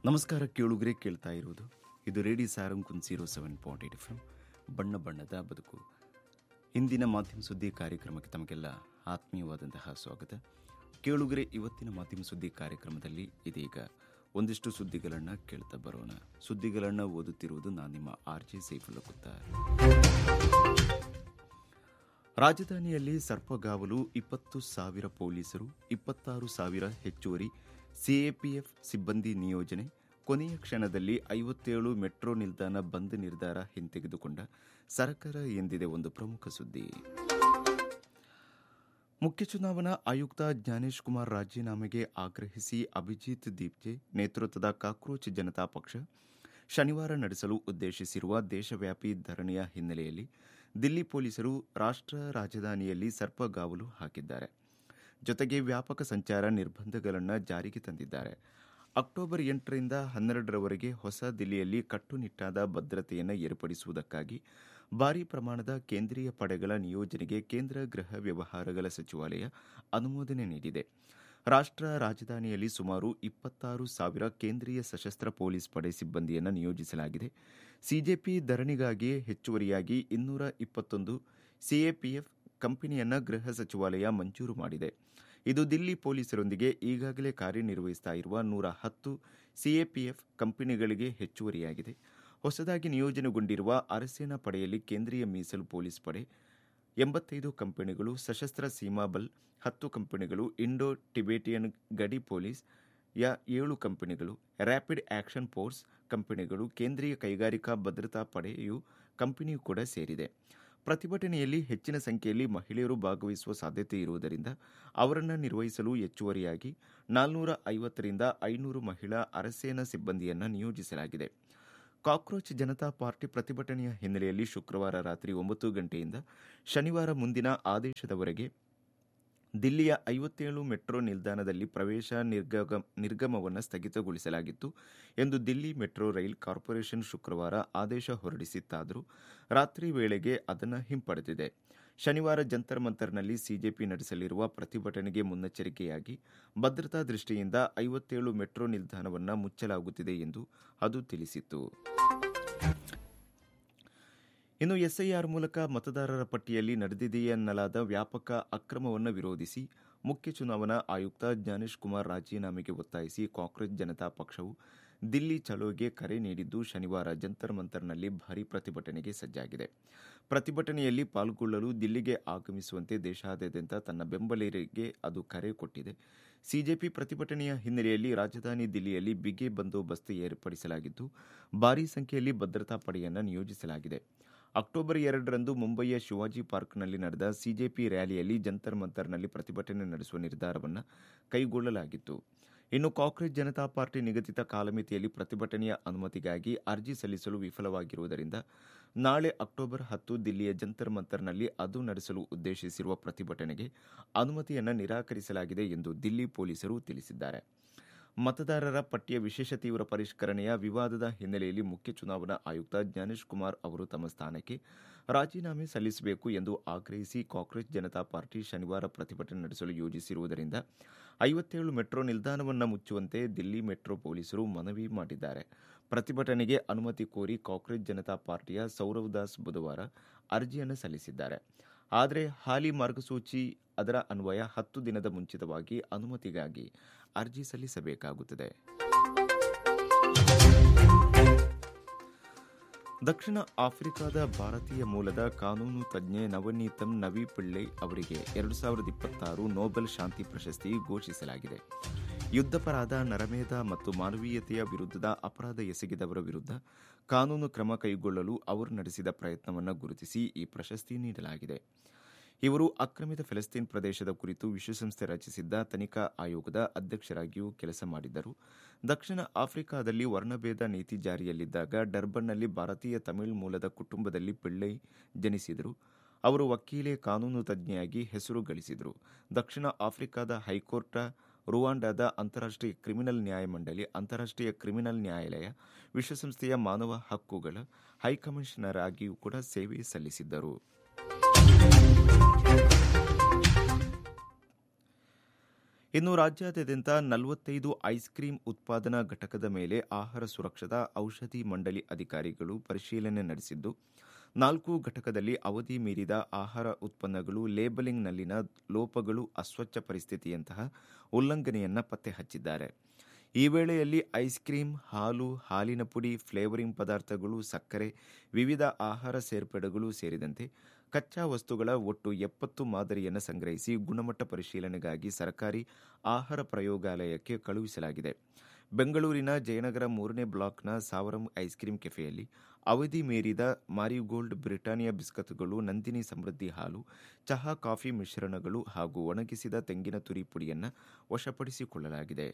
ನಮಸ್ಕಾರ ಕೇಳುಗರೆ ಕೇಳ್ತಾ ಇರುವುದು ಇದು radio Sarang zero seven point eight F ಬಣ್ಣ ಬಣ್ಣದ ಬದುಕು ಇಂದಿನ ಮಾಧ್ಯಮ ಸುದ್ದಿ ಕಾರ್ಯಕ್ರಮಕ್ಕೆ ತಮಗೆಲ್ಲ ಆತ್ಮೀಯವಾದಂತಹ ಸ್ವಾಗತ ಕೇಳುಗರೆ ಇವತ್ತಿನ ಮಾಧ್ಯಮ ಸುದ್ದಿ ಕಾರ್ಯಕ್ರಮದಲ್ಲಿ ಇದೀಗ ಒಂದಿಷ್ಟು ಸುದ್ದಿಗಳನ್ನು ಕೇಳ್ತಾ ಬರೋಣ ಸುದ್ದಿಗಳನ್ನು ಓದುತ್ತಿರುವುದು ನಾನು ನಿಮ್ಮ ಆರ್ ಜೆ ಸೈಫುಲ್ಲ ಕುತ್ತಾರ್ ರಾಜಧಾನಿಯಲ್ಲಿ ಸರ್ಪಗಾವಲು ಇಪ್ಪತ್ತು ಸಾವಿರ ಪೊಲೀಸರು ಇಪ್ಪತ್ತಾರು ಸಾವಿರ ಹೆಚ್ಚುವರಿ ಸಿಎಪಿಎಫ್ ಸಿಬ್ಬಂದಿ ನಿಯೋಜನೆ ಕೊನೆಯ ಕ್ಷಣದಲ್ಲಿ ಐವತ್ತೇಳು ಮೆಟ್ರೋ ನಿಲ್ದಾಣ ಬಂದ್ ನಿರ್ಧಾರ ಹಿಂತೆಗೆದುಕೊಂಡ ಸರ್ಕಾರ ಎಂದಿದೆ ಒಂದು ಪ್ರಮುಖ ಸುದ್ದಿ ಮುಖ್ಯ ಚುನಾವಣಾ ಆಯುಕ್ತ ಜ್ಞಾನೇಶ್ ಕುಮಾರ್ ರಾಜೀನಾಮೆಗೆ ಆಗ್ರಹಿಸಿ ಅಭಿಜಿತ್ ದೀಪ್ಜೆ ನೇತೃತ್ವದ ಕಾಕ್ರೋಚ್ ಜನತಾ ಪಕ್ಷ ಶನಿವಾರ ನಡೆಸಲು ಉದ್ದೇಶಿಸಿರುವ ದೇಶವ್ಯಾಪಿ ಧರಣಿಯ ಹಿನ್ನೆಲೆಯಲ್ಲಿ ದಿಲ್ಲಿ ಪೊಲೀಸರು ರಾಷ್ಟ್ರ ರಾಜಧಾನಿಯಲ್ಲಿ ಸರ್ಪಗಾವಲು ಹಾಕಿದ್ದಾರೆ ಜೊತೆಗೆ ವ್ಯಾಪಕ ಸಂಚಾರ ನಿರ್ಬಂಧಗಳನ್ನು ಜಾರಿಗೆ ತಂದಿದ್ದಾರೆ ಅಕ್ಟೋಬರ್ ಎಂಟರಿಂದ ಹನ್ನೆರಡರವರೆಗೆ ಹೊಸ ದಿಲ್ಲಿಯಲ್ಲಿ ಕಟ್ಟುನಿಟ್ಟಾದ ಭದ್ರತೆಯನ್ನು ಏರ್ಪಡಿಸುವುದಕ್ಕಾಗಿ ಭಾರೀ ಪ್ರಮಾಣದ ಕೇಂದ್ರೀಯ ಪಡೆಗಳ ನಿಯೋಜನೆಗೆ ಕೇಂದ್ರ ಗೃಹ ವ್ಯವಹಾರಗಳ ಸಚಿವಾಲಯ ಅನುಮೋದನೆ ನೀಡಿದೆ ರಾಷ್ಟ್ರ ರಾಜಧಾನಿಯಲ್ಲಿ ಸುಮಾರು ಇಪ್ಪತ್ತಾರು ಸಾವಿರ ಕೇಂದ್ರೀಯ ಸಶಸ್ತ್ರ ಪೊಲೀಸ್ ಪಡೆ ಸಿಬ್ಬಂದಿಯನ್ನು ನಿಯೋಜಿಸಲಾಗಿದೆ ಸಿಜೆಪಿ ಧರಣಿಗಾಗಿ ಹೆಚ್ಚುವರಿಯಾಗಿ ಇನ್ನೂರ ಇಪ್ಪತ್ತೊಂದು ಸಿಎಪಿಎಫ್ ಕಂಪನಿಯನ್ನ ಗೃಹ ಸಚಿವಾಲಯ ಮಂಜೂರು ಮಾಡಿದೆ ಇದು ದಿಲ್ಲಿ ಪೊಲೀಸರೊಂದಿಗೆ ಈಗಾಗಲೇ ಕಾರ್ಯನಿರ್ವಹಿಸ್ತಾ ಇರುವ ನೂರ ಹತ್ತು ಸಿಎಪಿಎಫ್ ಕಂಪನಿಗಳಿಗೆ ಹೆಚ್ಚುವರಿಯಾಗಿದೆ ಹೊಸದಾಗಿ ನಿಯೋಜನೆಗೊಂಡಿರುವ ಅರಸೇನಾ ಪಡೆಯಲ್ಲಿ ಕೇಂದ್ರೀಯ ಮೀಸಲು ಪೊಲೀಸ್ ಪಡೆ ಎಂಬತ್ತೈದು ಕಂಪನಿಗಳು ಸಶಸ್ತ್ರ ಸೀಮಾ ಬಲ್ ಹತ್ತು ಕಂಪನಿಗಳು ಇಂಡೋ ಟಿಬೇಟಿಯನ್ ಗಡಿ ಪೊಲೀಸ್ ಯ ಏಳು ಕಂಪನಿಗಳು ರ್ಯಾಪಿಡ್ ಆಕ್ಷನ್ ಫೋರ್ಸ್ ಕಂಪನಿಗಳು ಕೇಂದ್ರೀಯ ಕೈಗಾರಿಕಾ ಭದ್ರತಾ ಪಡೆಯು ಕಂಪನಿಯೂ ಕೂಡ ಸೇರಿದೆ ಪ್ರತಿಭಟನೆಯಲ್ಲಿ ಹೆಚ್ಚಿನ ಸಂಖ್ಯೆಯಲ್ಲಿ ಮಹಿಳೆಯರು ಭಾಗವಹಿಸುವ ಸಾಧ್ಯತೆ ಇರುವುದರಿಂದ ಅವರನ್ನು ನಿರ್ವಹಿಸಲು ಹೆಚ್ಚುವರಿಯಾಗಿ ನಾಲ್ನೂರ ಐವತ್ತರಿಂದ ಐನೂರು ಮಹಿಳಾ ಅರಸೇನಾ ಸಿಬ್ಬಂದಿಯನ್ನು ನಿಯೋಜಿಸಲಾಗಿದೆ ಕಾಕ್ರೋಚ್ ಜನತಾ ಪಾರ್ಟಿ ಪ್ರತಿಭಟನೆಯ ಹಿನ್ನೆಲೆಯಲ್ಲಿ ಶುಕ್ರವಾರ ರಾತ್ರಿ ಒಂಬತ್ತು ಗಂಟೆಯಿಂದ ಶನಿವಾರ ಮುಂದಿನ ಆದೇಶದವರೆಗೆ ದಿಲ್ಲಿಯ ಐವತ್ತೇಳು ಮೆಟ್ರೋ ನಿಲ್ದಾಣದಲ್ಲಿ ಪ್ರವೇಶ ನಿರ್ಗಮ ನಿರ್ಗಮವನ್ನು ಸ್ಥಗಿತಗೊಳಿಸಲಾಗಿತ್ತು ಎಂದು ದಿಲ್ಲಿ ಮೆಟ್ರೋ ರೈಲ್ ಕಾರ್ಪೊರೇಷನ್ ಶುಕ್ರವಾರ ಆದೇಶ ಹೊರಡಿಸಿತ್ತಾದರೂ ರಾತ್ರಿ ವೇಳೆಗೆ ಅದನ್ನು ಹಿಂಪಡೆದಿದೆ ಶನಿವಾರ ಜಂತರ್ ಮಂತರ್ನಲ್ಲಿ ಸಿಜೆಪಿ ನಡೆಸಲಿರುವ ಪ್ರತಿಭಟನೆಗೆ ಮುನ್ನೆಚ್ಚರಿಕೆಯಾಗಿ ಭದ್ರತಾ ದೃಷ್ಟಿಯಿಂದ ಐವತ್ತೇಳು ಮೆಟ್ರೋ ನಿಲ್ದಾಣವನ್ನು ಮುಚ್ಚಲಾಗುತ್ತಿದೆ ಎಂದು ಅದು ತಿಳಿಸಿತ್ತು ಇನ್ನು ಎಸ್ಐಆರ್ ಮೂಲಕ ಮತದಾರರ ಪಟ್ಟಿಯಲ್ಲಿ ನಡೆದಿದೆಯೆನ್ನಲಾದ ವ್ಯಾಪಕ ಅಕ್ರಮವನ್ನು ವಿರೋಧಿಸಿ ಮುಖ್ಯ ಚುನಾವಣಾ ಆಯುಕ್ತ ಜ್ಞಾನೇಶ್ ಕುಮಾರ್ ರಾಜೀನಾಮೆಗೆ ಒತ್ತಾಯಿಸಿ ಕಾಂಗ್ರೆಸ್ ಜನತಾ ಪಕ್ಷವು ದಿಲ್ಲಿ ಚಲೋಗೆ ಕರೆ ನೀಡಿದ್ದು ಶನಿವಾರ ಜಂತರ್ ಮಂತರ್ನಲ್ಲಿ ಭಾರೀ ಪ್ರತಿಭಟನೆಗೆ ಸಜ್ಜಾಗಿದೆ ಪ್ರತಿಭಟನೆಯಲ್ಲಿ ಪಾಲ್ಗೊಳ್ಳಲು ದಿಲ್ಲಿಗೆ ಆಗಮಿಸುವಂತೆ ದೇಶಾದ್ಯಂತ ತನ್ನ ಬೆಂಬಲಿಗರಿಗೆ ಅದು ಕರೆ ಕೊಟ್ಟಿದೆ ಸಿಜೆಪಿ ಪ್ರತಿಭಟನೆಯ ಹಿನ್ನೆಲೆಯಲ್ಲಿ ರಾಜಧಾನಿ ದಿಲ್ಲಿಯಲ್ಲಿ ಬಿಗಿ ಬಂದೋಬಸ್ತ್ ಏರ್ಪಡಿಸಲಾಗಿದ್ದು ಭಾರೀ ಸಂಖ್ಯೆಯಲ್ಲಿ ಭದ್ರತಾ ಪಡೆಯನ್ನು ನಿಯೋಜಿಸಲಾಗಿದೆ ಅಕ್ಟೋಬರ್ ಎರಡರಂದು ಮುಂಬಯಿಯ ಶಿವಾಜಿ ಪಾರ್ಕ್ನಲ್ಲಿ ನಡೆದ ಸಿಜೆಪಿ ರ್ಯಾಲಿಯಲ್ಲಿ ಜಂತರ್ ಮಂತರ್ನಲ್ಲಿ ಪ್ರತಿಭಟನೆ ನಡೆಸುವ ನಿರ್ಧಾರವನ್ನು ಕೈಗೊಳ್ಳಲಾಗಿತ್ತು ಇನ್ನು ಕಾಂಗ್ರೆಸ್ ಜನತಾ ಪಾರ್ಟಿ ನಿಗದಿತ ಕಾಲಮಿತಿಯಲ್ಲಿ ಪ್ರತಿಭಟನೆಯ ಅನುಮತಿಗಾಗಿ ಅರ್ಜಿ ಸಲ್ಲಿಸಲು ವಿಫಲವಾಗಿರುವುದರಿಂದ ನಾಳೆ ಅಕ್ಟೋಬರ್ ಹತ್ತು ದಿಲ್ಲಿಯ ಜಂತರ್ ಮಂತರ್ನಲ್ಲಿ ಅದು ನಡೆಸಲು ಉದ್ದೇಶಿಸಿರುವ ಪ್ರತಿಭಟನೆಗೆ ಅನುಮತಿಯನ್ನು ನಿರಾಕರಿಸಲಾಗಿದೆ ಎಂದು ದಿಲ್ಲಿ ಪೊಲೀಸರು ತಿಳಿಸಿದ್ದಾರೆ ಮತದಾರರ ಪಟ್ಟಿಯ ವಿಶೇಷ ತೀವ್ರ ಪರಿಷ್ಕರಣೆಯ ವಿವಾದದ ಹಿನ್ನೆಲೆಯಲ್ಲಿ ಮುಖ್ಯ ಚುನಾವಣಾ ಆಯುಕ್ತ ಜ್ಞಾನೇಶ್ ಕುಮಾರ್ ಅವರು ತಮ್ಮ ಸ್ಥಾನಕ್ಕೆ ರಾಜೀನಾಮೆ ಸಲ್ಲಿಸಬೇಕು ಎಂದು ಆಗ್ರಹಿಸಿ ಕಾಂಗ್ರೆಸ್ ಜನತಾ ಪಾರ್ಟಿ ಶನಿವಾರ ಪ್ರತಿಭಟನೆ ನಡೆಸಲು ಯೋಜಿಸಿರುವುದರಿಂದ ಐವತ್ತೇಳು ಮೆಟ್ರೋ ನಿಲ್ದಾಣವನ್ನು ಮುಚ್ಚುವಂತೆ ದಿಲ್ಲಿ ಮೆಟ್ರೋ ಪೊಲೀಸರು ಮನವಿ ಮಾಡಿದ್ದಾರೆ ಪ್ರತಿಭಟನೆಗೆ ಅನುಮತಿ ಕೋರಿ ಕಾಂಗ್ರೆಸ್ ಜನತಾ ಪಾರ್ಟಿಯ ಸೌರವ್ ದಾಸ್ ಬುಧವಾರ ಅರ್ಜಿಯನ್ನು ಸಲ್ಲಿಸಿದ್ದಾರೆ ಆದರೆ ಹಾಲಿ ಮಾರ್ಗಸೂಚಿ ಅದರ ಅನ್ವಯ ಹತ್ತು ದಿನದ ಮುಂಚಿತವಾಗಿ ಅನುಮತಿಗಾಗಿ ಅರ್ಜಿ ಸಲ್ಲಿಸಬೇಕಾಗುತ್ತದೆ ದಕ್ಷಿಣ ಆಫ್ರಿಕಾದ ಭಾರತೀಯ ಮೂಲದ ಕಾನೂನು ತಜ್ಞೆ ನವನೀತಂ ನವಿ ಪಿಳ್ಳೈ ಅವರಿಗೆ ಎರಡು ಸಾವಿರದ ಇಪ್ಪತ್ತಾರು ನೊಬೆಲ್ ಶಾಂತಿ ಪ್ರಶಸ್ತಿ ಘೋಷಿಸಲಾಗಿದೆ ಯುದ್ಧಪರಾಧ ನರಮೇಧ ಮತ್ತು ಮಾನವೀಯತೆಯ ವಿರುದ್ಧದ ಅಪರಾಧ ಎಸಗಿದವರ ವಿರುದ್ಧ ಕಾನೂನು ಕ್ರಮ ಕೈಗೊಳ್ಳಲು ಅವರು ನಡೆಸಿದ ಪ್ರಯತ್ನವನ್ನು ಗುರುತಿಸಿ ಈ ಪ್ರಶಸ್ತಿ ನೀಡಲಾಗಿದೆ ಇವರು ಆಕ್ರಮಿತ ಫೆಲಸ್ತೀನ್ ಪ್ರದೇಶದ ಕುರಿತು ವಿಶ್ವಸಂಸ್ಥೆ ರಚಿಸಿದ್ದ ತನಿಖಾ ಆಯೋಗದ ಅಧ್ಯಕ್ಷರಾಗಿಯೂ ಕೆಲಸ ಮಾಡಿದ್ದರು ದಕ್ಷಿಣ ಆಫ್ರಿಕಾದಲ್ಲಿ ವರ್ಣಭೇದ ನೀತಿ ಜಾರಿಯಲ್ಲಿದ್ದಾಗ ಡರ್ಬನ್ನಲ್ಲಿ ಭಾರತೀಯ ತಮಿಳ್ ಮೂಲದ ಕುಟುಂಬದಲ್ಲಿ ಪಿಳ್ಳೈ ಜನಿಸಿದರು ಅವರು ವಕೀಲೆ ಕಾನೂನು ತಜ್ಞೆಯಾಗಿ ಹೆಸರು ಗಳಿಸಿದರು ದಕ್ಷಿಣ ಆಫ್ರಿಕಾದ ಹೈಕೋರ್ಟ್ ರುವಾಂಡಾದ ಅಂತಾರಾಷ್ಟ್ರೀಯ ಕ್ರಿಮಿನಲ್ ನ್ಯಾಯಮಂಡಳಿ ಅಂತಾರಾಷ್ಟ್ರೀಯ ಕ್ರಿಮಿನಲ್ ನ್ಯಾಯಾಲಯ ವಿಶ್ವಸಂಸ್ಥೆಯ ಮಾನವ ಹಕ್ಕುಗಳ ಹೈಕಮಿಷನರ್ ಆಗಿಯೂ ಕೂಡ ಸೇವೆ ಸಲ್ಲಿಸಿದ್ದರು ಇನ್ನು ರಾಜ್ಯಾದ್ಯಂತ ನಲವತ್ತೈದು ಐಸ್ ಕ್ರೀಂ ಉತ್ಪಾದನಾ ಘಟಕದ ಮೇಲೆ ಆಹಾರ ಸುರಕ್ಷತಾ ಔಷಧಿ ಮಂಡಳಿ ಅಧಿಕಾರಿಗಳು ಪರಿಶೀಲನೆ ನಡೆಸಿದ್ದು ನಾಲ್ಕು ಘಟಕದಲ್ಲಿ ಅವಧಿ ಮೀರಿದ ಆಹಾರ ಉತ್ಪನ್ನಗಳು ಲೇಬಲಿಂಗ್ನಲ್ಲಿನ ಲೋಪಗಳು ಅಸ್ವಚ್ಛ ಪರಿಸ್ಥಿತಿಯಂತಹ ಉಲ್ಲಂಘನೆಯನ್ನ ಪತ್ತೆ ಹಚ್ಚಿದ್ದಾರೆ ಈ ವೇಳೆಯಲ್ಲಿ ಐಸ್ ಕ್ರೀಂ ಹಾಲು ಹಾಲಿನ ಪುಡಿ ಫ್ಲೇವರಿಂಗ್ ಪದಾರ್ಥಗಳು ಸಕ್ಕರೆ ವಿವಿಧ ಆಹಾರ ಸೇರ್ಪಡೆಗಳು ಸೇರಿದಂತೆ ಕಚ್ಚಾ ವಸ್ತುಗಳ ಒಟ್ಟು ಎಪ್ಪತ್ತು ಮಾದರಿಯನ್ನು ಸಂಗ್ರಹಿಸಿ ಗುಣಮಟ್ಟ ಪರಿಶೀಲನೆಗಾಗಿ ಸರ್ಕಾರಿ ಆಹಾರ ಪ್ರಯೋಗಾಲಯಕ್ಕೆ ಕಳುಹಿಸಲಾಗಿದೆ ಬೆಂಗಳೂರಿನ ಜಯನಗರ ಮೂರನೇ ಬ್ಲಾಕ್ನ ಸಾವರಂ ಐಸ್ ಕ್ರೀಂ ಕೆಫೆಯಲ್ಲಿ ಅವಧಿ ಮೀರಿದ ಮಾರಿಗೋಲ್ಡ್ ಬ್ರಿಟಾನಿಯಾ ಬಿಸ್ಕತ್ಗಳು ನಂದಿನಿ ಸಮೃದ್ಧಿ ಹಾಲು ಚಹಾ ಕಾಫಿ ಮಿಶ್ರಣಗಳು ಹಾಗೂ ಒಣಗಿಸಿದ ತೆಂಗಿನ ತುರಿ ಪುಡಿಯನ್ನು ವಶಪಡಿಸಿಕೊಳ್ಳಲಾಗಿದೆ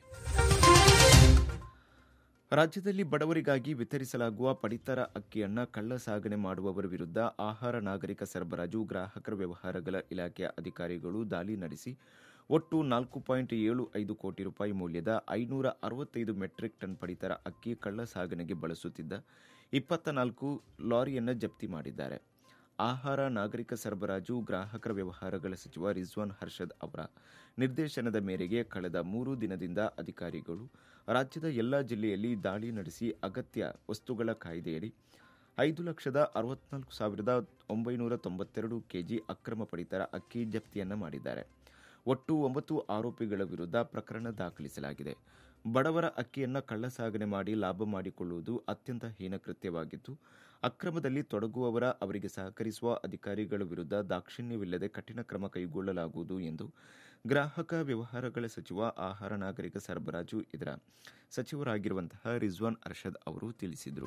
ರಾಜ್ಯದಲ್ಲಿ ಬಡವರಿಗಾಗಿ ವಿತರಿಸಲಾಗುವ ಪಡಿತರ ಅಕ್ಕಿಯನ್ನ ಕಳ್ಳ ಸಾಗಣೆ ಮಾಡುವವರ ವಿರುದ್ಧ ಆಹಾರ ನಾಗರಿಕ ಸರಬರಾಜು ಗ್ರಾಹಕರ ವ್ಯವಹಾರಗಳ ಇಲಾಖೆಯ ಅಧಿಕಾರಿಗಳು ದಾಳಿ ನಡೆಸಿ ಒಟ್ಟು ನಾಲ್ಕು ಪಾಯಿಂಟ್ ಏಳು ಐದು ಕೋಟಿ ರೂಪಾಯಿ ಮೌಲ್ಯದ ಐನೂರ ಅರವತ್ತೈದು ಮೆಟ್ರಿಕ್ ಟನ್ ಪಡಿತರ ಅಕ್ಕಿ ಕಳ್ಳ ಸಾಗಣೆಗೆ ಬಳಸುತ್ತಿದ್ದ ಇಪ್ಪತ್ತ ನಾಲ್ಕು ಲಾರಿಯನ್ನು ಜಪ್ತಿ ಮಾಡಿದ್ದಾರೆ ಆಹಾರ ನಾಗರಿಕ ಸರಬರಾಜು ಗ್ರಾಹಕರ ವ್ಯವಹಾರಗಳ ಸಚಿವ ರಿಜ್ವಾನ್ ಹರ್ಷದ್ ಅವರ ನಿರ್ದೇಶನದ ಮೇರೆಗೆ ಕಳೆದ ಮೂರು ದಿನದಿಂದ ಅಧಿಕಾರಿಗಳು ರಾಜ್ಯದ ಎಲ್ಲಾ ಜಿಲ್ಲೆಯಲ್ಲಿ ದಾಳಿ ನಡೆಸಿ ಅಗತ್ಯ ವಸ್ತುಗಳ ಕಾಯ್ದೆಯಡಿ ಐದು ಲಕ್ಷದ ಅರವತ್ನಾಲ್ಕು ಸಾವಿರದ ಒಂಬೈನೂರ ತೊಂಬತ್ತೆರಡು ಕೆಜಿ ಅಕ್ರಮ ಪಡಿತರ ಅಕ್ಕಿ ಜಪ್ತಿಯನ್ನ ಮಾಡಿದ್ದಾರೆ ಒಟ್ಟು ಒಂಬತ್ತು ಆರೋಪಿಗಳ ವಿರುದ್ಧ ಪ್ರಕರಣ ದಾಖಲಿಸಲಾಗಿದೆ ಬಡವರ ಅಕ್ಕಿಯನ್ನ ಕಳ್ಳಸಾಗಣೆ ಮಾಡಿ ಲಾಭ ಮಾಡಿಕೊಳ್ಳುವುದು ಅತ್ಯಂತ ಹೀನ ಕೃತ್ಯವಾಗಿದ್ದು ಅಕ್ರಮದಲ್ಲಿ ತೊಡಗುವವರ ಅವರಿಗೆ ಸಹಕರಿಸುವ ಅಧಿಕಾರಿಗಳ ವಿರುದ್ಧ ದಾಕ್ಷಿಣ್ಯವಿಲ್ಲದೆ ಕಠಿಣ ಕ್ರಮ ಕೈಗೊಳ್ಳಲಾಗುವುದು ಎಂದು ಗ್ರಾಹಕ ವ್ಯವಹಾರಗಳ ಸಚಿವ ಆಹಾರ ನಾಗರಿಕ ಸರಬರಾಜು ಇದರ ಸಚಿವರಾಗಿರುವಂತಹ ರಿಜ್ವಾನ್ ಅರ್ಷದ್ ಅವರು ತಿಳಿಸಿದರು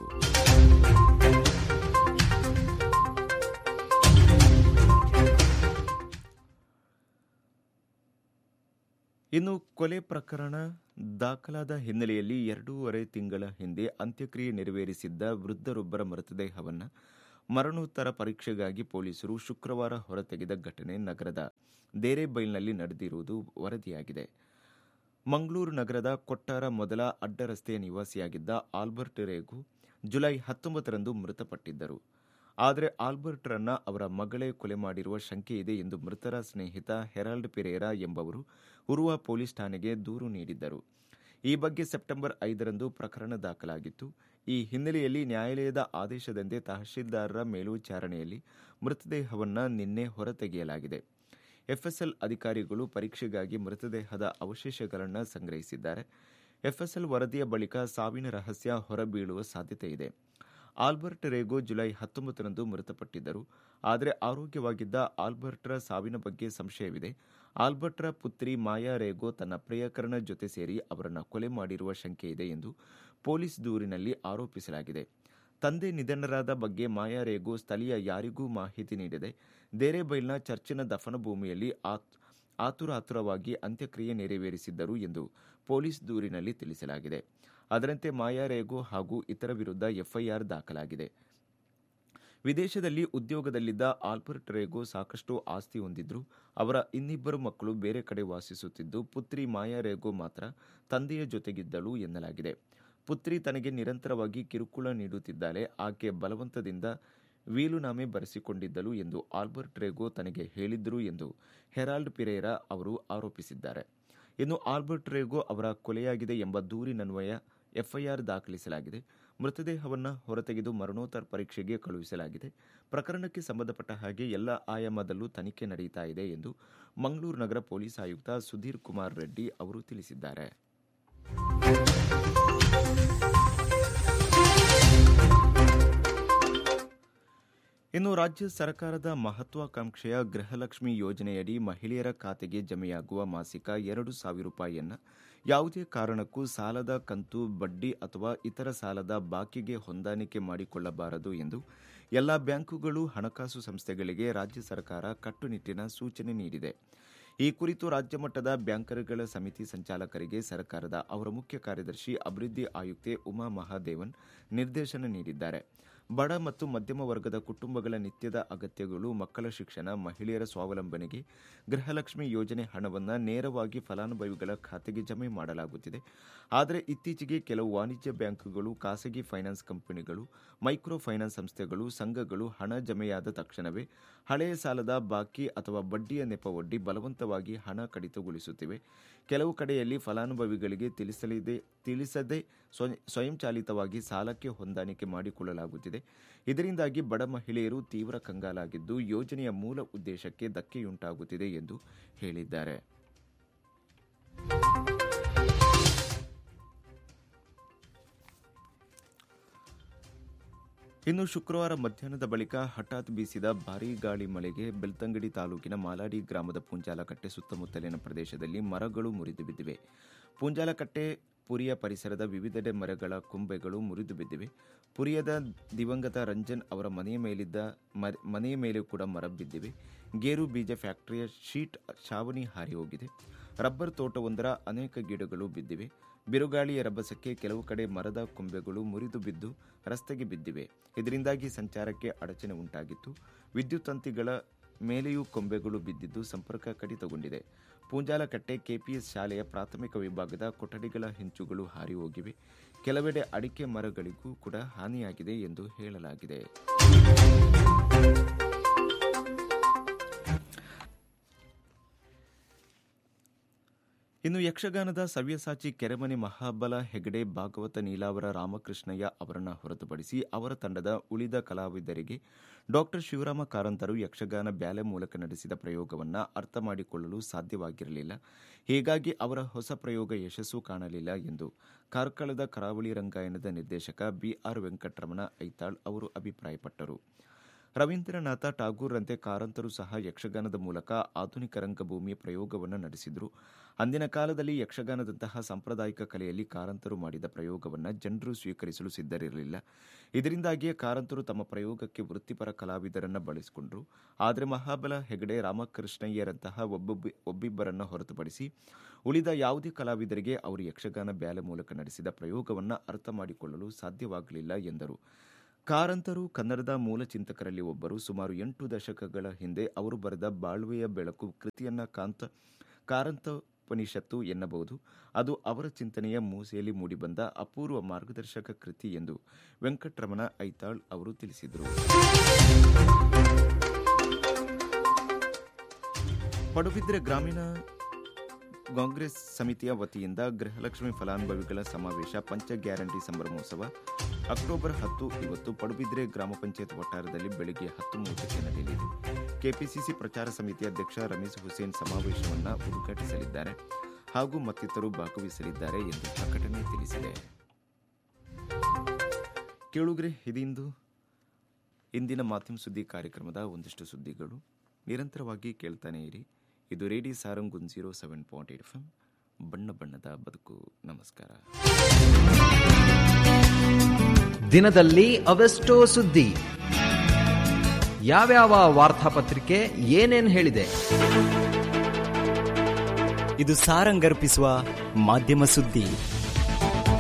ಇನ್ನು ಕೊಲೆ ಪ್ರಕರಣ ದಾಖಲಾದ ಹಿನ್ನೆಲೆಯಲ್ಲಿ ಎರಡೂವರೆ ತಿಂಗಳ ಹಿಂದೆ ಅಂತ್ಯಕ್ರಿಯೆ ನೆರವೇರಿಸಿದ್ದ ವೃದ್ಧರೊಬ್ಬರ ಮೃತದೇಹವನ್ನು ಮರಣೋತ್ತರ ಪರೀಕ್ಷೆಗಾಗಿ ಪೊಲೀಸರು ಶುಕ್ರವಾರ ಹೊರತೆಗೆದ ಘಟನೆ ನಗರದ ದೇರೆಬೈಲ್ನಲ್ಲಿ ನಡೆದಿರುವುದು ವರದಿಯಾಗಿದೆ ಮಂಗಳೂರು ನಗರದ ಕೊಟ್ಟಾರ ಮೊದಲ ಅಡ್ಡ ರಸ್ತೆಯ ನಿವಾಸಿಯಾಗಿದ್ದ ಆಲ್ಬರ್ಟ್ ರೇಗು ಜುಲೈ ಹತ್ತೊಂಬತ್ತರಂದು ಮೃತಪಟ್ಟಿದ್ದರು ಆದರೆ ಆಲ್ಬರ್ಟ್ರನ್ನ ಅವರ ಮಗಳೇ ಕೊಲೆ ಮಾಡಿರುವ ಶಂಕೆ ಇದೆ ಎಂದು ಮೃತರ ಸ್ನೇಹಿತ ಹೆರಾಲ್ಡ್ ಪಿರೇರಾ ಎಂಬವರು ಉರುವ ಪೊಲೀಸ್ ಠಾಣೆಗೆ ದೂರು ನೀಡಿದ್ದರು ಈ ಬಗ್ಗೆ ಸೆಪ್ಟೆಂಬರ್ ಐದರಂದು ಪ್ರಕರಣ ದಾಖಲಾಗಿತ್ತು ಈ ಹಿನ್ನೆಲೆಯಲ್ಲಿ ನ್ಯಾಯಾಲಯದ ಆದೇಶದಂತೆ ತಹಶೀಲ್ದಾರರ ಮೇಲ್ವಿಚಾರಣೆಯಲ್ಲಿ ಮೃತದೇಹವನ್ನು ನಿನ್ನೆ ಹೊರತೆಗೆಯಲಾಗಿದೆ ಎಫ್ಎಸ್ಎಲ್ ಅಧಿಕಾರಿಗಳು ಪರೀಕ್ಷೆಗಾಗಿ ಮೃತದೇಹದ ಅವಶೇಷಗಳನ್ನು ಸಂಗ್ರಹಿಸಿದ್ದಾರೆ ಎಫ್ಎಸ್ಎಲ್ ವರದಿಯ ಬಳಿಕ ಸಾವಿನ ರಹಸ್ಯ ಹೊರಬೀಳುವ ಸಾಧ್ಯತೆ ಇದೆ ಆಲ್ಬರ್ಟ್ ರೇಗೋ ಜುಲೈ ಹತ್ತೊಂಬತ್ತರಂದು ಮೃತಪಟ್ಟಿದ್ದರು ಆದರೆ ಆರೋಗ್ಯವಾಗಿದ್ದ ಆಲ್ಬರ್ಟ್ರ ಸಾವಿನ ಬಗ್ಗೆ ಸಂಶಯವಿದೆ ಆಲ್ಬರ್ಟ್ರ ಪುತ್ರಿ ಮಾಯಾ ರೇಗೋ ತನ್ನ ಪ್ರಿಯಕರನ ಜೊತೆ ಸೇರಿ ಅವರನ್ನು ಕೊಲೆ ಮಾಡಿರುವ ಶಂಕೆ ಇದೆ ಎಂದು ಪೊಲೀಸ್ ದೂರಿನಲ್ಲಿ ಆರೋಪಿಸಲಾಗಿದೆ ತಂದೆ ನಿಧನರಾದ ಬಗ್ಗೆ ಮಾಯಾ ರೇಗೋ ಸ್ಥಳೀಯ ಯಾರಿಗೂ ಮಾಹಿತಿ ನೀಡದೆ ದೇರೆಬೈಲ್ನ ಚರ್ಚಿನ ದಫನ ಭೂಮಿಯಲ್ಲಿ ಆತುರಾತುರವಾಗಿ ಅಂತ್ಯಕ್ರಿಯೆ ನೆರವೇರಿಸಿದ್ದರು ಎಂದು ಪೊಲೀಸ್ ದೂರಿನಲ್ಲಿ ತಿಳಿಸಲಾಗಿದೆ ಅದರಂತೆ ಮಾಯಾ ರೇಗೋ ಹಾಗೂ ಇತರ ವಿರುದ್ಧ ಎಫ್ಐಆರ್ ದಾಖಲಾಗಿದೆ ವಿದೇಶದಲ್ಲಿ ಉದ್ಯೋಗದಲ್ಲಿದ್ದ ಆಲ್ಬರ್ಟ್ ರೇಗೋ ಸಾಕಷ್ಟು ಆಸ್ತಿ ಹೊಂದಿದ್ರು ಅವರ ಇನ್ನಿಬ್ಬರು ಮಕ್ಕಳು ಬೇರೆ ಕಡೆ ವಾಸಿಸುತ್ತಿದ್ದು ಪುತ್ರಿ ಮಾಯಾ ರೇಗೋ ಮಾತ್ರ ತಂದೆಯ ಜೊತೆಗಿದ್ದಳು ಎನ್ನಲಾಗಿದೆ ಪುತ್ರಿ ತನಗೆ ನಿರಂತರವಾಗಿ ಕಿರುಕುಳ ನೀಡುತ್ತಿದ್ದಾಳೆ ಆಕೆ ಬಲವಂತದಿಂದ ವೀಲುನಾಮೆ ಬರೆಸಿಕೊಂಡಿದ್ದಳು ಎಂದು ಆಲ್ಬರ್ಟ್ ರೇಗೋ ತನಗೆ ಹೇಳಿದ್ರು ಎಂದು ಹೆರಾಲ್ಡ್ ಪಿರೇರಾ ಅವರು ಆರೋಪಿಸಿದ್ದಾರೆ ಇನ್ನು ಆಲ್ಬರ್ಟ್ ರೇಗೋ ಅವರ ಕೊಲೆಯಾಗಿದೆ ಎಂಬ ದೂರಿನನ್ವಯ ಎಫ್ಐಆರ್ ದಾಖಲಿಸಲಾಗಿದೆ ಮೃತದೇಹವನ್ನು ಹೊರತೆಗೆದು ಮರಣೋತ್ತರ ಪರೀಕ್ಷೆಗೆ ಕಳುಹಿಸಲಾಗಿದೆ ಪ್ರಕರಣಕ್ಕೆ ಸಂಬಂಧಪಟ್ಟ ಹಾಗೆ ಎಲ್ಲ ಆಯಾಮದಲ್ಲೂ ತನಿಖೆ ನಡೆಯುತ್ತಾ ಇದೆ ಎಂದು ಮಂಗಳೂರು ನಗರ ಪೊಲೀಸ್ ಆಯುಕ್ತ ಸುಧೀರ್ ಕುಮಾರ್ ರೆಡ್ಡಿ ಅವರು ತಿಳಿಸಿದ್ದಾರೆ ಇನ್ನು ರಾಜ್ಯ ಸರ್ಕಾರದ ಮಹತ್ವಾಕಾಂಕ್ಷೆಯ ಗೃಹಲಕ್ಷ್ಮಿ ಯೋಜನೆಯಡಿ ಮಹಿಳೆಯರ ಖಾತೆಗೆ ಜಮೆಯಾಗುವ ಮಾಸಿಕ ಎರಡು ಸಾವಿರ ರೂಪಾಯಿಯನ್ನು ಯಾವುದೇ ಕಾರಣಕ್ಕೂ ಸಾಲದ ಕಂತು ಬಡ್ಡಿ ಅಥವಾ ಇತರ ಸಾಲದ ಬಾಕಿಗೆ ಹೊಂದಾಣಿಕೆ ಮಾಡಿಕೊಳ್ಳಬಾರದು ಎಂದು ಎಲ್ಲ ಬ್ಯಾಂಕುಗಳು ಹಣಕಾಸು ಸಂಸ್ಥೆಗಳಿಗೆ ರಾಜ್ಯ ಸರ್ಕಾರ ಕಟ್ಟುನಿಟ್ಟಿನ ಸೂಚನೆ ನೀಡಿದೆ ಈ ಕುರಿತು ರಾಜ್ಯ ಮಟ್ಟದ ಬ್ಯಾಂಕರ್ಗಳ ಸಮಿತಿ ಸಂಚಾಲಕರಿಗೆ ಸರ್ಕಾರದ ಅವರ ಮುಖ್ಯ ಕಾರ್ಯದರ್ಶಿ ಅಭಿವೃದ್ಧಿ ಆಯುಕ್ತೆ ಉಮಾ ಮಹಾದೇವನ್ ನಿರ್ದೇಶನ ನೀಡಿದ್ದಾರೆ ಬಡ ಮತ್ತು ಮಧ್ಯಮ ವರ್ಗದ ಕುಟುಂಬಗಳ ನಿತ್ಯದ ಅಗತ್ಯಗಳು ಮಕ್ಕಳ ಶಿಕ್ಷಣ ಮಹಿಳೆಯರ ಸ್ವಾವಲಂಬನೆಗೆ ಗೃಹಲಕ್ಷ್ಮಿ ಯೋಜನೆ ಹಣವನ್ನು ನೇರವಾಗಿ ಫಲಾನುಭವಿಗಳ ಖಾತೆಗೆ ಜಮೆ ಮಾಡಲಾಗುತ್ತಿದೆ ಆದರೆ ಇತ್ತೀಚೆಗೆ ಕೆಲವು ವಾಣಿಜ್ಯ ಬ್ಯಾಂಕುಗಳು ಖಾಸಗಿ ಫೈನಾನ್ಸ್ ಕಂಪನಿಗಳು ಮೈಕ್ರೋ ಫೈನಾನ್ಸ್ ಸಂಸ್ಥೆಗಳು ಸಂಘಗಳು ಹಣ ಜಮೆಯಾದ ತಕ್ಷಣವೇ ಹಳೆಯ ಸಾಲದ ಬಾಕಿ ಅಥವಾ ಬಡ್ಡಿಯ ನೆಪ ಒಡ್ಡಿ ಬಲವಂತವಾಗಿ ಹಣ ಕಡಿತಗೊಳಿಸುತ್ತಿವೆ ಕೆಲವು ಕಡೆಯಲ್ಲಿ ಫಲಾನುಭವಿಗಳಿಗೆ ತಿಳಿಸಲಿದೆ ತಿಳಿಸದೆ ಸ್ವ- ಸ್ವಯಂಚಾಲಿತವಾಗಿ ಸಾಲಕ್ಕೆ ಹೊಂದಾಣಿಕೆ ಮಾಡಿಕೊಳ್ಳಲಾಗುತ್ತಿದೆ ಇದರಿಂದಾಗಿ ಬಡ ಮಹಿಳೆಯರು ತೀವ್ರ ಕಂಗಾಲಾಗಿದ್ದು ಯೋಜನೆಯ ಮೂಲ ಉದ್ದೇಶಕ್ಕೆ ಧಕ್ಕೆಯುಂಟಾಗುತ್ತಿದೆ ಎಂದು ಹೇಳಿದ್ದಾರೆ ಇನ್ನು ಶುಕ್ರವಾರ ಮಧ್ಯಾಹ್ನದ ಬಳಿಕ ಹಠಾತ್ ಬೀಸಿದ ಭಾರೀ ಗಾಳಿ ಮಳೆಗೆ ಬೆಳ್ತಂಗಡಿ ತಾಲೂಕಿನ ಮಾಲಾಡಿ ಗ್ರಾಮದ ಪುಂಜಾಲಕಟ್ಟೆ ಸುತ್ತಮುತ್ತಲಿನ ಪ್ರದೇಶದಲ್ಲಿ ಮರಗಳು ಮುರಿದು ಬಿದ್ದಿವೆ ಪುಂಜಾಲಕಟ್ಟೆ ಪುರಿಯ ಪರಿಸರದ ವಿವಿಧೆಡೆ ಮರಗಳ ಕೊಂಬೆಗಳು ಮುರಿದು ಬಿದ್ದಿವೆ ಪುರಿಯದ ದಿವಂಗತ ರಂಜನ್ ಅವರ ಮನೆಯ ಮೇಲಿದ್ದ ಮ- ಮನೆಯ ಮೇಲೆ ಕೂಡ ಮರ ಬಿದ್ದಿವೆ ಗೇರು ಬೀಜ ಫ್ಯಾಕ್ಟರಿಯ ಶೀಟ್ ಛಾವಣಿ ಹಾರಿ ಹೋಗಿದೆ ರಬ್ಬರ್ ತೋಟವೊಂದರ ಅನೇಕ ಗಿಡಗಳು ಬಿದ್ದಿವೆ ಬಿರುಗಾಳಿಯ ರಭಸಕ್ಕೆ ಕೆಲವು ಕಡೆ ಮರದ ಕೊಂಬೆಗಳು ಮುರಿದು ಬಿದ್ದು ರಸ್ತೆಗೆ ಬಿದ್ದಿವೆ ಇದರಿಂದಾಗಿ ಸಂಚಾರಕ್ಕೆ ಅಡಚಣೆ ಉಂಟಾಗಿತ್ತು ವಿದ್ಯುತ್ ತಂತಿಗಳ ಮೇಲೆಯೂ ಕೊಂಬೆಗಳು ಬಿದ್ದಿದ್ದು ಸಂಪರ್ಕ ಕಡಿತಗೊಂಡಿದೆ ಪೂಂಜಾಲಕಟ್ಟೆ ಕೆಪಿಎಸ್ ಶಾಲೆಯ ಪ್ರಾಥಮಿಕ ವಿಭಾಗದ ಕೊಠಡಿಗಳ ಹೆಂಚುಗಳು ಹಾರಿ ಹೋಗಿವೆ ಕೆಲವೆಡೆ ಅಡಿಕೆ ಮರಗಳಿಗೂ ಕೂಡ ಹಾನಿಯಾಗಿದೆ ಎಂದು ಹೇಳಲಾಗಿದೆ ಇನ್ನು ಯಕ್ಷಗಾನದ ಸವ್ಯಸಾಚಿ ಕೆರೆಮನೆ ಮಹಾಬಲ ಹೆಗಡೆ ಭಾಗವತ ನೀಲಾವರ ರಾಮಕೃಷ್ಣಯ್ಯ ಅವರನ್ನ ಹೊರತುಪಡಿಸಿ ಅವರ ತಂಡದ ಉಳಿದ ಕಲಾವಿದರಿಗೆ ಡಾಕ್ಟರ್ ಶಿವರಾಮ ಕಾರಂತರು ಯಕ್ಷಗಾನ ಬ್ಯಾಲೆ ಮೂಲಕ ನಡೆಸಿದ ಪ್ರಯೋಗವನ್ನ ಅರ್ಥ ಮಾಡಿಕೊಳ್ಳಲು ಸಾಧ್ಯವಾಗಿರಲಿಲ್ಲ ಹೀಗಾಗಿ ಅವರ ಹೊಸ ಪ್ರಯೋಗ ಯಶಸ್ಸು ಕಾಣಲಿಲ್ಲ ಎಂದು ಕಾರ್ಕಳದ ಕರಾವಳಿ ರಂಗಾಯಣದ ನಿರ್ದೇಶಕ ಬಿಆರ್ ವೆಂಕಟರಮಣ ಐತಾಳ್ ಅವರು ಅಭಿಪ್ರಾಯಪಟ್ಟರು ರವೀಂದ್ರನಾಥ ಠಾಗೂರ್ರಂತೆ ಕಾರಂತರು ಸಹ ಯಕ್ಷಗಾನದ ಮೂಲಕ ಆಧುನಿಕ ರಂಗಭೂಮಿಯ ಪ್ರಯೋಗವನ್ನು ನಡೆಸಿದರು ಅಂದಿನ ಕಾಲದಲ್ಲಿ ಯಕ್ಷಗಾನದಂತಹ ಸಾಂಪ್ರದಾಯಿಕ ಕಲೆಯಲ್ಲಿ ಕಾರಂತರು ಮಾಡಿದ ಪ್ರಯೋಗವನ್ನು ಜನರು ಸ್ವೀಕರಿಸಲು ಸಿದ್ಧರಿರಲಿಲ್ಲ ಇದರಿಂದಾಗಿಯೇ ಕಾರಂತರು ತಮ್ಮ ಪ್ರಯೋಗಕ್ಕೆ ವೃತ್ತಿಪರ ಕಲಾವಿದರನ್ನ ಬಳಸಿಕೊಂಡರು ಆದರೆ ಮಹಾಬಲ ಹೆಗಡೆ ರಾಮಕೃಷ್ಣಯ್ಯರಂತಹ ಒಬ್ಬೊಬ್ಬ ಒಬ್ಬಿಬ್ಬರನ್ನ ಹೊರತುಪಡಿಸಿ ಉಳಿದ ಯಾವುದೇ ಕಲಾವಿದರಿಗೆ ಅವರು ಯಕ್ಷಗಾನ ಬ್ಯಾಲೆ ಮೂಲಕ ನಡೆಸಿದ ಪ್ರಯೋಗವನ್ನು ಅರ್ಥ ಮಾಡಿಕೊಳ್ಳಲು ಸಾಧ್ಯವಾಗಲಿಲ್ಲ ಎಂದರು ಕಾರಂತರು ಕನ್ನಡದ ಮೂಲ ಚಿಂತಕರಲ್ಲಿ ಒಬ್ಬರು ಸುಮಾರು ಎಂಟು ದಶಕಗಳ ಹಿಂದೆ ಅವರು ಬರೆದ ಬಾಳ್ವೆಯ ಬೆಳಕು ಕೃತಿಯನ್ನ ಕಾಂತ ಕಾರಂತೋಪನಿಷತ್ತು ಎನ್ನಬಹುದು ಅದು ಅವರ ಚಿಂತನೆಯ ಮೂಸೆಯಲ್ಲಿ ಮೂಡಿಬಂದ ಅಪೂರ್ವ ಮಾರ್ಗದರ್ಶಕ ಕೃತಿ ಎಂದು ವೆಂಕಟರಮಣ ಐತಾಳ್ ಅವರು ತಿಳಿಸಿದರು ಪಡುಬಿದ್ರೆ ಗ್ರಾಮೀಣ ಕಾಂಗ್ರೆಸ್ ಸಮಿತಿಯ ವತಿಯಿಂದ ಗೃಹಲಕ್ಷ್ಮಿ ಫಲಾನುಭವಿಗಳ ಸಮಾವೇಶ ಪಂಚ ಗ್ಯಾರಂಟಿ ಸಂಭ್ರಮೋತ್ಸವ ಅಕ್ಟೋಬರ್ ಹತ್ತು ಇವತ್ತು ಪಡುಬಿದ್ರೆ ಗ್ರಾಮ ಪಂಚಾಯತ್ ವಠಾರದಲ್ಲಿ ಬೆಳಗ್ಗೆ ಹತ್ತು ಮೂವತ್ತಕ್ಕೆ ನಡೆಯಲಿದೆ ಕೆಪಿಸಿಸಿ ಪ್ರಚಾರ ಸಮಿತಿ ಅಧ್ಯಕ್ಷ ರಮೀಸ್ ಹುಸೇನ್ ಸಮಾವೇಶವನ್ನು ಉದ್ಘಾಟಿಸಲಿದ್ದಾರೆ ಹಾಗೂ ಮತ್ತಿತರರು ಭಾಗವಹಿಸಲಿದ್ದಾರೆ ಎಂದು ಪ್ರಕಟಣೆ ತಿಳಿಸಿದೆ ಕೇಳುಗ್ರೆ ಇದೀಂದು ಇಂದಿನ ಮಾಧ್ಯಮ ಸುದ್ದಿ ಕಾರ್ಯಕ್ರಮದ ಒಂದಿಷ್ಟು ಸುದ್ದಿಗಳು ನಿರಂತರವಾಗಿ ಕೇಳ್ತಾನೆ ಇರಿ ಇದು radio Sarang one zero seven point eight F ಬಣ್ಣ ಬಣ್ಣದ ಬದುಕು ನಮಸ್ಕಾರ ದಿನದಲ್ಲಿ ಅವೆಷ್ಟೋ ಸುದ್ದಿ ಯಾವ್ಯಾವ ವಾರ್ತಾಪತ್ರಿಕೆ ಏನೇನ್ ಹೇಳಿದೆ ಇದು ಸಾರಂಗರ್ಪಿಸುವ ಮಾಧ್ಯಮ ಸುದ್ದಿ